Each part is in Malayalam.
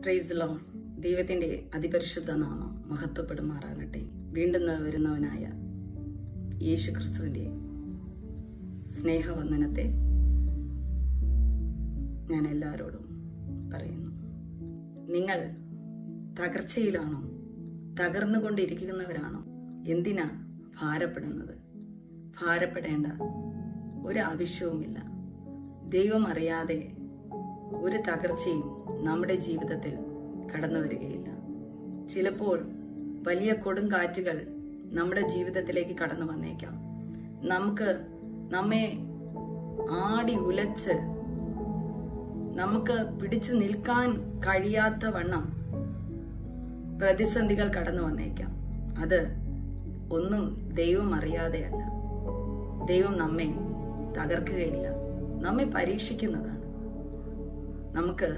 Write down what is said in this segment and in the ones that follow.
പ്രൈസ് ലോൺ ദൈവത്തിന്റെ അതിപരിശുദ്ധ നാമം മഹത്വപ്പെടുമാറാകട്ടെ വീണ്ടും വരുന്നവനായ യേശു ക്രിസ്തുവിന്റെ സ്നേഹവന്ദനത്തെ ഞാൻ എല്ലാവരോടും പറയുന്നു നിങ്ങൾ തകർച്ചയിലാണോ തകർന്നുകൊണ്ടിരിക്കുന്നവരാണോ എന്തിനാ ഭാരപ്പെടുന്നത് ഭാരപ്പെടേണ്ട ഒരു ആവശ്യവുമില്ല ദൈവം അറിയാതെ ഒരു തകർച്ചയും നമ്മുടെ ജീവിതത്തിൽ കടന്നു വരികയില്ല ചിലപ്പോൾ വലിയ കൊടുങ്കാറ്റുകൾ നമ്മുടെ ജീവിതത്തിലേക്ക് കടന്നു വന്നേക്കാം നമുക്ക് നമ്മെ ആടി ഉലച്ച് നമുക്ക് പിടിച്ചു നിൽക്കാൻ കഴിയാത്ത വണ്ണം പ്രതിസന്ധികൾ കടന്നു വന്നേക്കാം അത് ഒന്നും ദൈവം അറിയാതെയല്ല ദൈവം നമ്മെ തകർക്കുകയില്ല നമ്മെ പരീക്ഷിക്കുന്നതാണ് നമുക്ക്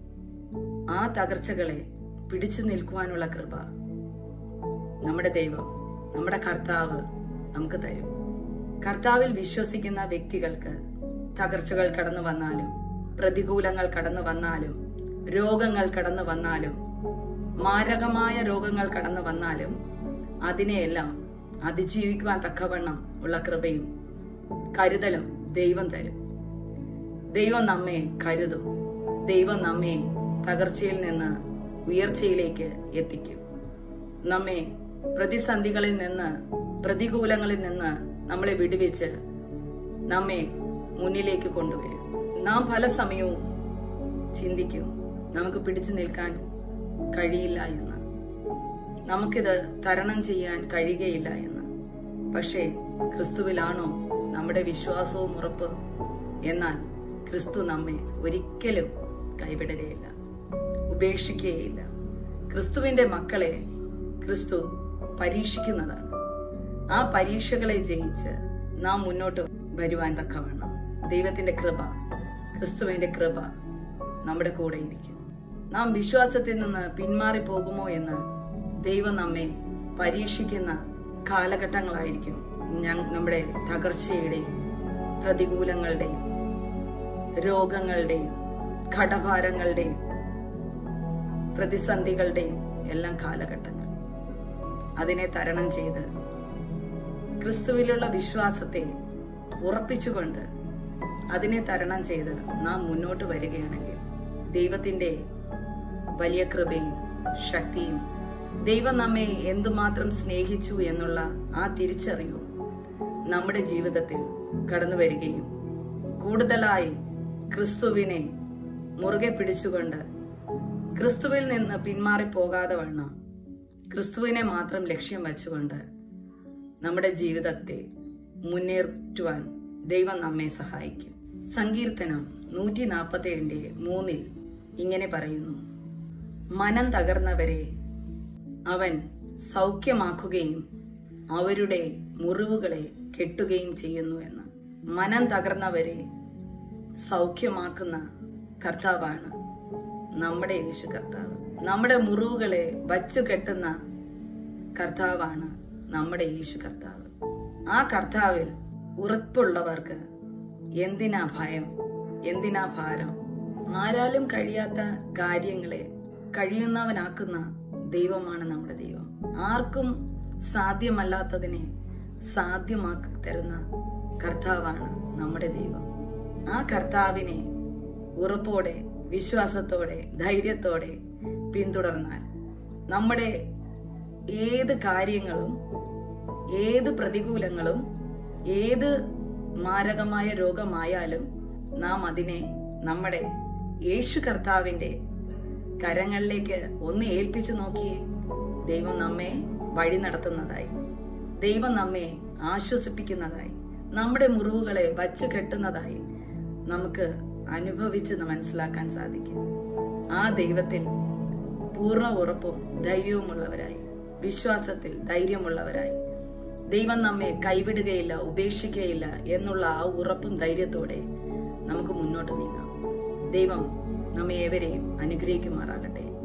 ആ തകർച്ചകളെ പിടിച്ചു നിൽക്കുവാനുള്ള കൃപ നമ്മുടെ ദൈവം നമ്മുടെ കർത്താവ് നമുക്ക് തരും കർത്താവിൽ വിശ്വസിക്കുന്ന വ്യക്തികൾക്ക് തകർച്ചകൾ കടന്നു വന്നാലും പ്രതികൂലങ്ങൾ കടന്നു വന്നാലും രോഗങ്ങൾ കടന്നു വന്നാലും മാരകമായ രോഗങ്ങൾ കടന്നു വന്നാലും അതിനെയെല്ലാം അതിജീവിക്കുവാൻ തക്കവണ്ണം ഉള്ള കൃപയും കരുതലും ദൈവം തരും ദൈവം നമ്മെ കരുതും ദൈവം നമ്മെ തകർച്ചയിൽ നിന്ന് ഉയർച്ചയിലേക്ക് എത്തിക്കും നമ്മെ പ്രതിസന്ധികളിൽ നിന്ന് പ്രതികൂലങ്ങളിൽ നിന്ന് നമ്മളെ വിടുവിച്ച് നമ്മെ മുന്നിലേക്ക് കൊണ്ടുവരും നാം പല സമയവും ചിന്തിക്കും നമുക്ക് പിടിച്ചു നിൽക്കാൻ കഴിയില്ല എന്ന് നമുക്കിത് തരണം ചെയ്യാൻ കഴിയുകയില്ല എന്ന് പക്ഷേ ക്രിസ്തുവിലാണോ നമ്മുടെ വിശ്വാസവും ഉറപ്പ് എന്നാൽ ക്രിസ്തു നമ്മെ ഒരിക്കലും കൈവിടുകയില്ല ഉപേക്ഷിക്കുകയില്ല ക്രിസ്തുവിന്റെ മക്കളെ ക്രിസ്തു പരീക്ഷിക്കുന്നതാണ് ആ പരീക്ഷകളെ ജയിച്ച് നാം മുന്നോട്ട് വരുവാൻ തക്കവണ്ണം ദൈവത്തിന്റെ കൃപ ക്രിസ്തുവിന്റെ കൃപ നമ്മുടെ കൂടെ ഇരിക്കും നാം വിശ്വാസത്തിൽ നിന്ന് പിന്മാറി പോകുമോ എന്ന് ദൈവം നമ്മെ പരീക്ഷിക്കുന്ന കാലഘട്ടങ്ങളായിരിക്കും ഞാൻ നമ്മുടെ തകർച്ചയുടെയും പ്രതികൂലങ്ങളുടെയും രോഗങ്ങളുടെയും കടഭാരങ്ങളുടെയും പ്രതിസന്ധികളുടെയും എല്ലാം കാലഘട്ടങ്ങൾ അതിനെ തരണം ചെയ്ത് ക്രിസ്തുവിലുള്ള വിശ്വാസത്തെ ഉറപ്പിച്ചുകൊണ്ട് അതിനെ തരണം ചെയ്ത് നാം മുന്നോട്ട് വരികയാണെങ്കിൽ ദൈവത്തിന്റെ വലിയ കൃപയും ശക്തിയും ദൈവം നമ്മെ എന്തുമാത്രം സ്നേഹിച്ചു എന്നുള്ള ആ തിരിച്ചറിവും നമ്മുടെ ജീവിതത്തിൽ കടന്നു വരികയും കൂടുതലായി ക്രിസ്തുവിനെ മുറുകെ പിടിച്ചുകൊണ്ട് ക്രിസ്തുവിൽ നിന്ന് പിന്മാറി പോകാതെ വണ്ണം ക്രിസ്തുവിനെ മാത്രം ലക്ഷ്യം വെച്ചുകൊണ്ട് നമ്മുടെ ജീവിതത്തെ മുന്നേറ്റുവാൻ ദൈവം നമ്മെ സഹായിക്കും സങ്കീർത്തനം നൂറ്റി നാൽപ്പത്തി ഏഴിന്റെ മൂന്നിൽ ഇങ്ങനെ പറയുന്നു മനം തകർന്നവരെ അവൻ സൗഖ്യമാക്കുകയും അവരുടെ മുറിവുകളെ കെട്ടുകയും ചെയ്യുന്നു എന്ന് മനം തകർന്നവരെ സൗഖ്യമാക്കുന്ന കർത്താവാണ് നമ്മുടെ യേശു കർത്താവ് നമ്മുടെ മുറിവുകളെ വച്ചു കെട്ടുന്ന കർത്താവാണ് നമ്മുടെ യേശു കർത്താവ് ആ കർത്താവിൽ ഉറപ്പുള്ളവർക്ക് എന്തിനാ ഭയം എന്തിനാ ഭാരം ആരാലും കഴിയാത്ത കാര്യങ്ങളെ കഴിയുന്നവനാക്കുന്ന ദൈവമാണ് നമ്മുടെ ദൈവം ആർക്കും സാധ്യമല്ലാത്തതിനെ സാധ്യമാക്കി തരുന്ന കർത്താവാണ് നമ്മുടെ ദൈവം ആ കർത്താവിനെ ഉറപ്പോടെ വിശ്വാസത്തോടെ ധൈര്യത്തോടെ പിന്തുടർന്നാൽ നമ്മുടെ ഏത് കാര്യങ്ങളും ഏത് പ്രതികൂലങ്ങളും ഏത് മാരകമായ രോഗമായാലും നാം അതിനെ നമ്മുടെ യേശു കർത്താവിന്റെ കരങ്ങളിലേക്ക് ഒന്ന് ഏൽപ്പിച്ചു നോക്കിയേ ദൈവം നമ്മെ വഴി നടത്തുന്നതായി ദൈവം നമ്മെ ആശ്വസിപ്പിക്കുന്നതായി നമ്മുടെ മുറിവുകളെ വച്ചു കെട്ടുന്നതായി നമുക്ക് അനുഭവിച്ച് മനസ്സിലാക്കാൻ സാധിക്കും ആ ദൈവത്തിൽ പൂർണ്ണ ഉറപ്പും ധൈര്യവുമുള്ളവരായി വിശ്വാസത്തിൽ ധൈര്യമുള്ളവരായി ദൈവം നമ്മെ കൈവിടുകയില്ല ഉപേക്ഷിക്കുകയില്ല എന്നുള്ള ആ ഉറപ്പും ധൈര്യത്തോടെ നമുക്ക് മുന്നോട്ട് നീങ്ങാം ദൈവം നമ്മെ ഏവരെയും അനുഗ്രഹിക്കുമാറാകട്ടെ